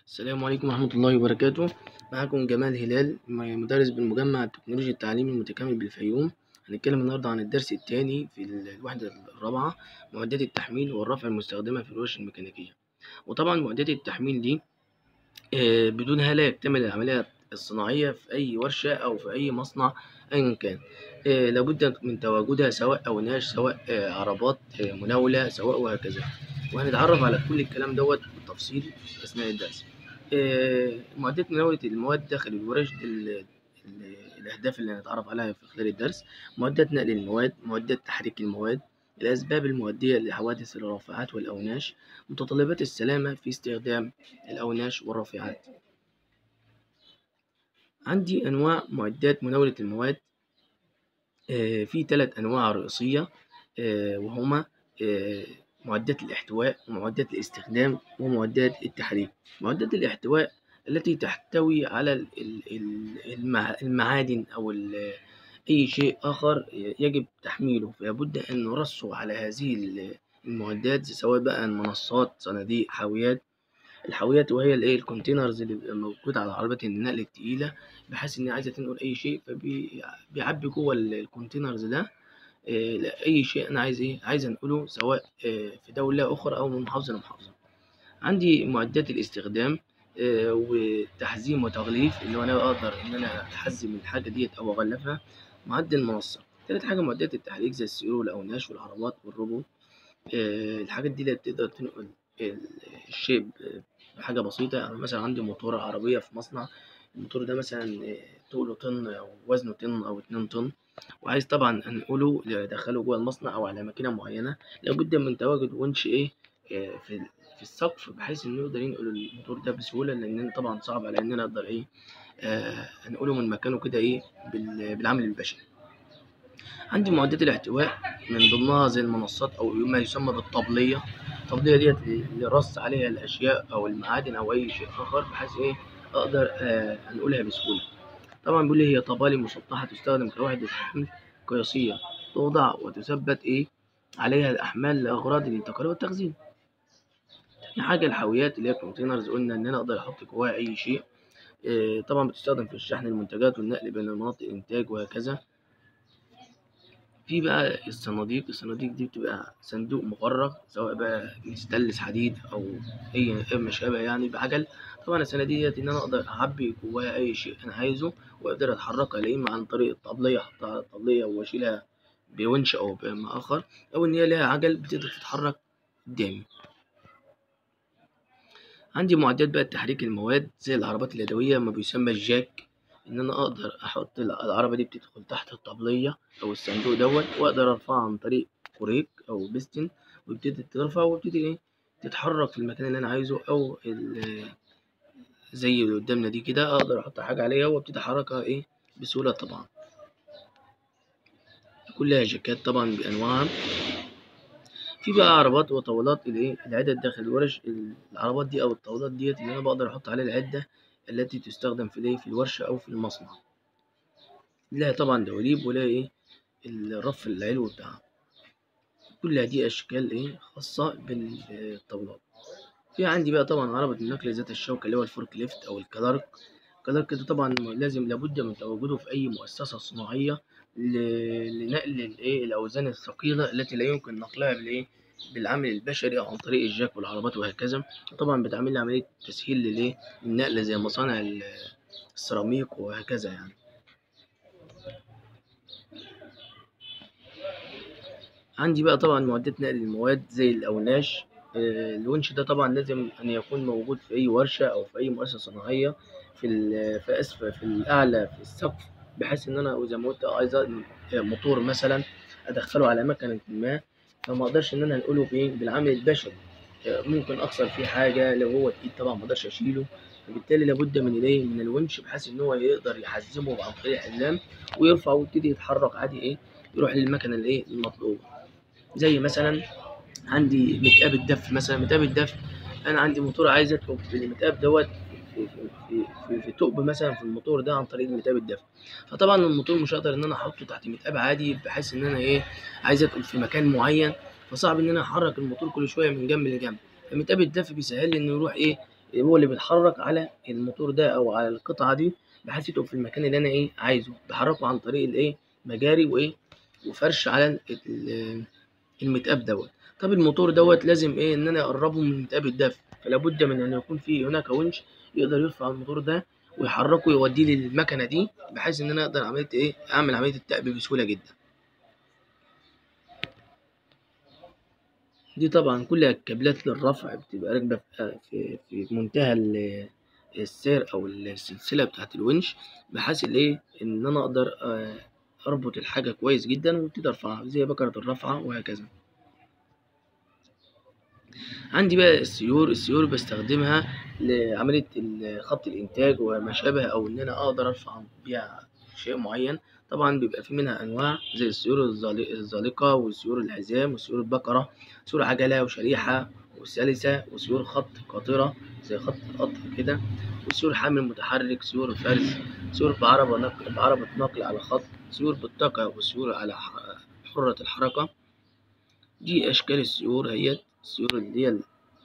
السلام عليكم ورحمة الله وبركاته معكم جمال هلال مدرس بالمجمع التكنولوجي التعليمي المتكامل بالفيوم هنتكلم النهاردة عن الدرس الثاني في الوحدة الرابعة معدات التحميل والرفع المستخدمة في الورش الميكانيكية وطبعا معدات التحميل دي آه، بدونها لا يكتمل العملية الصناعية في أي ورشة أو في أي مصنع أيا كان آه، لابد من تواجدها سواء أوناش سواء آه، عربات مناولة سواء وهكذا وهنتعرف على كل الكلام دوت بالتفصيل أثناء الدرس معدات مناولة المواد داخل الورش دي ال- ال- الأهداف اللي هنتعرف عليها في خلال الدرس معدات نقل المواد معدات تحريك المواد الأسباب المؤدية لحوادث الرافعات والأوناش متطلبات السلامة في استخدام الأوناش والرافعات عندي أنواع معدات مناولة المواد آه، في ثلاث أنواع رئيسية آه، وهما آه، معدات الاحتواء ومعدات الاستخدام ومعدات التحريك معدات الاحتواء التي تحتوي على ال- ال- ال- المع- المعادن أو ال- أي شيء آخر يجب تحميله فلابد أن نرصه على هذه ال- المعدات سواء بقى منصات صناديق حاويات الحاويات وهي الايه الكونتينرز اللي بيبقى موجود على عربيات النقل التقيلة بحيث إن عايزة تنقل أي شيء فبيعبي جوه ال- الكونتينرز ده آه، لا، أي شيء أنا عايز إيه عايز أنقله سواء آه، في دولة أخرى أو من محافظة لمحافظة عندي معدات الاستخدام آه، وتحزيم وتغليف اللي هو أنا أقدر إن أنا أحزم الحاجة ديت أو أغلفها معدل منصة تالت حاجة معدات التحريك زي السيول والأوناش والعربات والروبو آه، الحاجات دي اللي بتقدر تنقل ال- الشيء ب- بحاجة بسيطة يعني مثلا عندي موتور عربية في مصنع الموتور ده مثلا آه، طوله طن أو وزنه طن أو اتنين طن وعايز طبعا أنقله أدخله جوه المصنع أو على ماكينة معينة لابد من تواجد ونش إيه آه، في في السقف بحيث إنه يقدر ينقل الموتور ده بسهولة لأن طبعا صعب على إن أنا أقدر إيه آه، أنقله من مكانه كده إيه بال- بالعامل البشري. عندي معدات الاحتواء من ضمنها زي المنصات أو ما يسمى بالطبلية الطبلية ديت اللي رص عليها الأشياء أو المعادن أو أي شيء آخر بحيث إيه أقدر آه، أنقلها بسهولة طبعا بيقول لي هي طبالي مسطحة تستخدم كوحدة حمل قياسية توضع وتثبت إيه عليها الأحمال لأغراض الانتقال والتخزين تاني حاجة الحاويات اللي هي كونتينرز قلنا إن أنا أقدر أحط جواها أي شيء آه، طبعا بتستخدم في الشحن المنتجات والنقل بين المناطق الإنتاج وهكذا في بقى الصناديق الصناديق دي بتبقى صندوق مفرغ سواء بقى مستلس حديد او اي ما شابه يعني بعجل طبعا الصناديق ديت ان انا اقدر اعبي جواها اي شيء انا عايزه واقدر اتحركها لا اما عن طريق الطبليه احطها على الطبليه واشيلها بونش او بما اخر او ان هي لها عجل بتقدر تتحرك قدامي عندي معدات بقى تحريك المواد زي العربات اليدويه ما بيسمى الجاك ان انا اقدر احط العربه دي بتدخل تحت الطبليه او الصندوق دوت واقدر ارفعها عن طريق كوريك او بستن وابتدي ترفع وابتدي ايه تتحرك في المكان اللي انا عايزه او ال- زي اللي قدامنا دي كده اقدر احط حاجه عليها وابتدي احركها ايه بسهوله طبعا كلها جاكات طبعا بانواعها في بقى عربات وطاولات الايه العدد داخل الورش العربات دي او الطاولات ديت اللي انا بقدر احط عليها العده التي تستخدم في الايه في الورشه او في المصنع لها طبعا دواليب ولها ايه الرف العلوي بتاعها كل دي اشكال ايه خاصه بالطاولات في عندي بقى طبعا عربة النقل ذات الشوكة اللي هو الفورك ليفت أو الكلارك الكلارك ده طبعا لازم لابد من تواجده في أي مؤسسة صناعية ل- لنقل الإيه الأوزان الثقيلة التي لا يمكن نقلها بالإيه بالعامل البشري أو عن طريق الجاك والعربات وهكذا طبعا بتعمل لي عملية تسهيل للإيه النقل زي مصانع ال- السيراميك وهكذا يعني عندي بقى طبعا معدات نقل المواد زي الأوناش آه، الونش ده طبعا لازم أن يكون موجود في أي ورشة أو في أي مؤسسة صناعية في ال- في أسفل في الأعلى في السقف بحيث إن أنا زي ما قلت عايز أ- موتور مثلا أدخله على مكنة ما فما أقدرش إن أنا أنقله بإيه بالعامل البشري آه، ممكن أكسر فيه حاجة لو هو تقيل طبعا ما أقدرش أشيله فبالتالي لابد من الإيه من الونش بحيث إن هو يقدر يحزمه عن طريق حزام ويرفع ويبتدي يتحرك عادي إيه يروح للمكنة الإيه المطلوبة زي مثلا عندي متقاب الدف مثلا متقاب الدف انا عندي موتور عايز ادخل في المتقاب دوت في في في, في, في ثقب مثلا في الموتور ده عن طريق متقاب الدف فطبعا الموتور مش هقدر ان انا احطه تحت متقاب عادي بحيث ان انا ايه عايز ادخل في مكان معين فصعب ان انا احرك الموتور كل شويه من جنب لجنب فمتقاب الدف بيسهل لي انه يروح ايه هو اللي بيتحرك على الموتور ده أو على القطعة دي بحيث يبقى في المكان اللي أنا إيه عايزه بحركه عن طريق الإيه مجاري وإيه وفرش على ال- ال- المتقاب دوت طب الموتور دوت لازم إيه إن أنا أقربه من متقاب الدفع فلا بد من أن يكون في هناك ونش يقدر يرفع الموتور ده ويحركه ويوديه للمكنة دي بحيث إن أنا أقدر عملية إيه أعمل عملية التأبي بسهولة جدا. دي طبعا كلها كابلات للرفع بتبقى راكبة في- في في منتهى ال- السير أو السلسلة بتاعة الونش بحيث الإيه إن أنا أقدر آه، أربط الحاجة كويس جدا وابتدي أرفعها زي بكرة الرفعة وهكذا. عندي بقى السيور السيور بستخدمها لعملية ال- خط الإنتاج وما شابه أو إن أنا أقدر أرفع بيها شيء معين طبعا بيبقى في منها أنواع زي السيور الزال- الزالقة وسيور الحزام وسيور البقرة سيور عجلة وشريحة وسلسة وسيور خط قاطرة زي خط القطر كده وسيور حامل متحرك سيور فرز سيور بعربة نقل بعربة نقل على خط سيور بالطاقة وسيور على ح- حرة الحركة دي أشكال السيور هي السيور اللي هي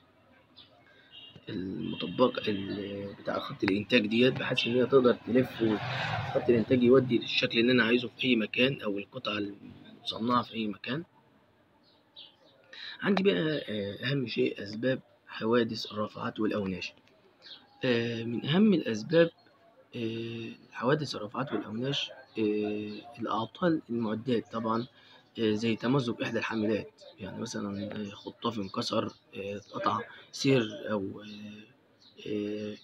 المطبقة ال- بتاع خط الإنتاج ديت بحيث إن هي تقدر تلف وخط الإنتاج يودي للشكل اللي أنا عايزه في أي مكان أو القطعة المصنعة في أي مكان. عندي بقى آه، أهم شيء أسباب حوادث الرافعات والأوناش. آه، من أهم الأسباب آه، حوادث الرافعات والأوناش آه، الأعطال المعدات طبعا آه، زي تمزق إحدى الحاملات يعني مثلا آه، خطاف انكسر آه، اتقطع سير أو آه، آه،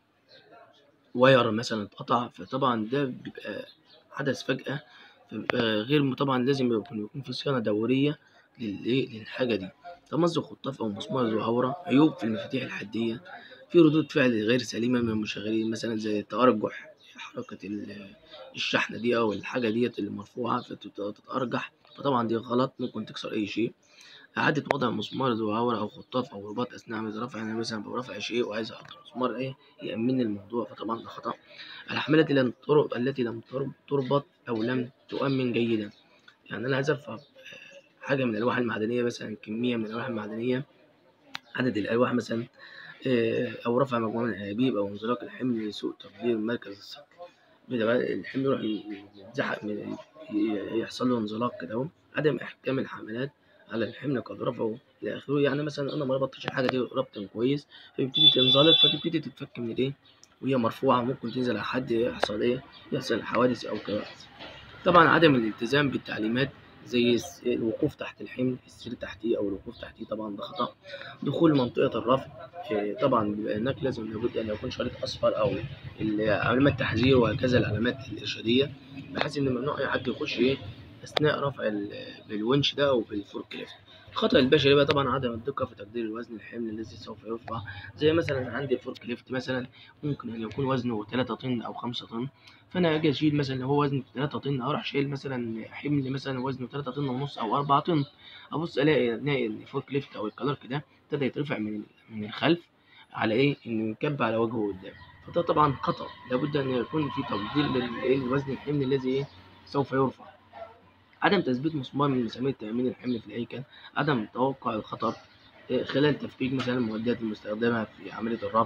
واير مثلا اتقطع فطبعا ده بيبقى حدث فجأة فبيبقى غير م- طبعا لازم يكون يكون في صيانة دورية للإيه للحاجة دي تمزق خطاف أو مسمار ذو هورة عيوب في المفاتيح الحدية في ردود فعل غير سليمة من المشغلين مثلا زي تأرجح حركة ال- الشحنة دي أو الحاجة ديت اللي مرفوعة فتتأرجح فطبعا دي غلط ممكن تكسر أي شيء إعادة وضع مسمار ذو هورة أو خطاف أو رباط أثناء عملية الرفع يعني مثلا برفع شيء وعايز أحط مسمار إيه يأمن لي الموضوع فطبعا ده خطأ الحملات التي لم تربط التي لم ترب- تربط أو لم تؤمن جيدا يعني أنا عايز أرفع حاجة من الألواح المعدنية مثلا كمية من الألواح المعدنية عدد الألواح مثلا آه، أو رفع مجموعة من الأنابيب أو انزلاق الحمل لسوء تقدير مركز السقف بيبقى الحمل يروح يتزحق من ي- يحصل له انزلاق كده أهو عدم إحكام الحملات على الحمل قد رفعه إلى آخره يعني مثلا أنا ما ربطتش الحاجة دي ربط كويس فيبتدي تنزلق فتبتدي تتفك من الإيه وهي مرفوعة ممكن تنزل على حد يحصل إيه يحصل حوادث أو كوارث طبعا عدم الالتزام بالتعليمات زي الس- الوقوف تحت الحمل السير تحتيه او الوقوف تحتيه طبعا ده خطا دخول منطقه الرفع إيه، طبعا بيبقى هناك لازم لابد ان يكون شريط اصفر او ال- علامات تحذير وهكذا العلامات الارشاديه بحيث ان ممنوع اي حد يخش ايه اثناء رفع ال- بالونش ده او بالفورك ليفت الخطأ البشري بقى طبعا عدم الدقة في تقدير الوزن الحمل الذي سوف يرفع زي مثلا عندي الفورك ليفت مثلا ممكن أن يكون وزنه 3 طن أو 5 طن فأنا أجي أشيل مثلا لو هو وزنه 3 طن أروح شايل مثلا حمل مثلا وزنه 3 طن ونص أو 4 طن أبص ألاقي ألاقي الفورك ليفت أو الكلارك ده ابتدى يترفع من من الخلف على إيه؟ إنه ينكب على وجهه قدام فده طبعا خطأ لابد أن يكون في تقدير للإيه؟ لوزن الحمل الذي إيه؟ سوف يرفع عدم تثبيت مسمار من مسامير تأمين الحمل في الهيكل عدم توقع الخطر آه، خلال تفكيك مثلا المعدات المستخدمة في عملية الرفع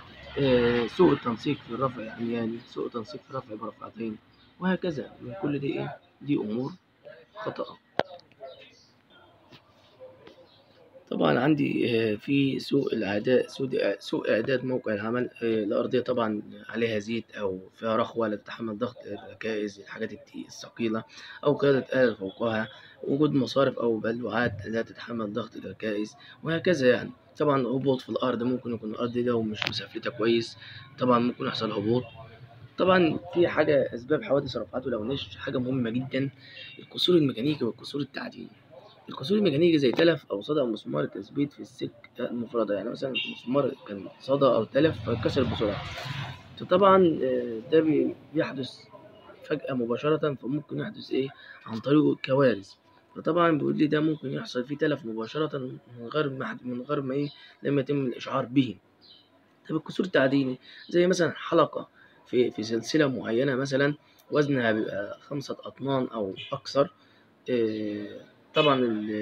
آه، سوء التنسيق في الرفع العمياني سوء التنسيق في الرفع برفعتين وهكذا من كل دي إيه؟ دي أمور خطأ طبعا عندي آه، في سوء الأعداء سوء سوء إعداد موقع العمل آه، الأرضية طبعا عليها زيت أو فيها رخوة لا تتحمل ضغط الركائز الحاجات التي- الثقيلة أو قيادة آلة فوقها وجود مصارف أو بلوعات لا تتحمل ضغط الركائز وهكذا يعني طبعا هبوط في الأرض ممكن يكون الأرض دي لو مش مسافلتها كويس طبعا ممكن يحصل هبوط طبعا في حاجة أسباب حوادث الرفعات والأوناش حاجة مهمة جدا الكسور الميكانيكي والكسور التعديلي الكسور الميكانيكي زي تلف أو صدى أو مسمار تثبيت في السلك المفردة يعني مثلا مسمار كان صدى أو تلف فكسر بسرعة فطبعا آه، ده بي- بيحدث فجأة مباشرة فممكن يحدث إيه عن طريقه كوارث فطبعا بيقول لي ده ممكن يحصل فيه تلف مباشرة من غير ما من غير ما إيه لم يتم الإشعار به طب الكسور التعديلي زي مثلا حلقة في في سلسلة معينة مثلا وزنها بيبقى خمسة أطنان أو أكثر إيه، طبعا ال-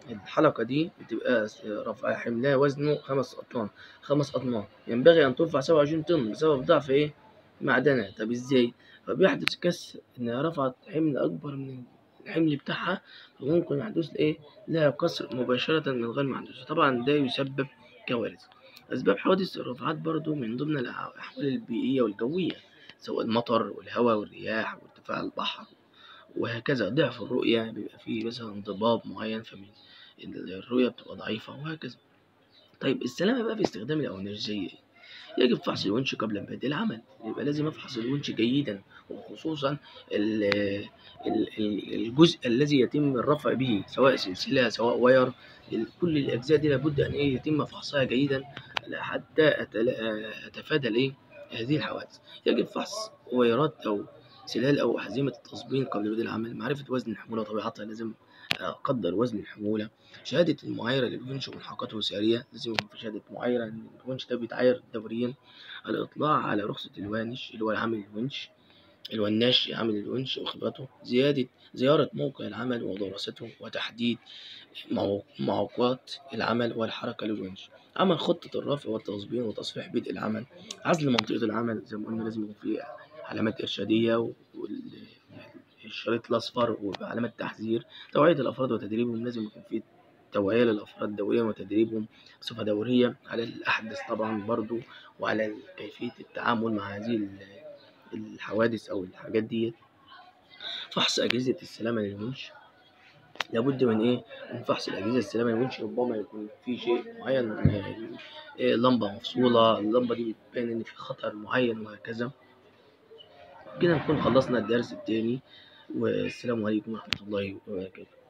الحلقة دي بتبقى س- رفع حملها وزنه خمس أطنان خمس أطنان ينبغي أن ترفع سبعة وعشرين طن بسبب ضعف إيه معدنها طب إزاي؟ فبيحدث كسر إنها رفعت حمل أكبر من الحمل بتاعها فممكن يحدث إيه لها كسر مباشرة من غير ما يحدث طبعا ده يسبب كوارث أسباب حوادث الرفعات برضو من ضمن الأحوال البيئية والجوية سواء المطر والهواء والرياح وارتفاع البحر وهكذا ضعف الرؤية بيبقى فيه مثلا ضباب معين فمن الرؤية بتبقى ضعيفة وهكذا طيب السلامة بقى في استخدام الأواني الزي يجب فحص الونش قبل بدء العمل يبقى لازم أفحص الونش جيدا وخصوصا ال- ال- ال- الجزء الذي يتم الرفع به سواء سلسلة سواء واير ال- كل الأجزاء دي لابد أن إيه يتم فحصها جيدا حتى أتلا- أتفادى الإيه هذه الحوادث يجب فحص وايرات أو سلال أو أحزمة التصبين قبل بدء العمل معرفة وزن الحمولة طبيعتها لازم أقدر وزن الحمولة شهادة المعايرة للونش وملحقاته سارية لازم يكون في شهادة معايرة إن الونش ده بيتعاير دوريا الإطلاع على رخصة الوانش اللي هو عامل الونش الوناش عامل الونش وخبرته زيادة زيارة موقع العمل ودراسته وتحديد مو- معوقات العمل والحركة للونش عمل خطة الرفع والتصبين وتصفيح بدء العمل عزل منطقة العمل زي ما قلنا لازم يكون في علامات إرشادية والشريط الأصفر وعلامات تحذير توعية الأفراد وتدريبهم لازم يكون في توعية للأفراد دوريا وتدريبهم بصفة دورية على الأحدث طبعا برضو وعلى كيفية التعامل مع هذه ال- الحوادث أو الحاجات دي فحص أجهزة السلامة للونش لابد من إيه؟ من فحص الأجهزة السلامة للونش ربما يكون في شيء معين آه، إيه لمبة مفصولة اللمبة دي بتبين إن في خطر معين وهكذا كده نكون خلصنا الدرس التاني والسلام عليكم ورحمة الله وبركاته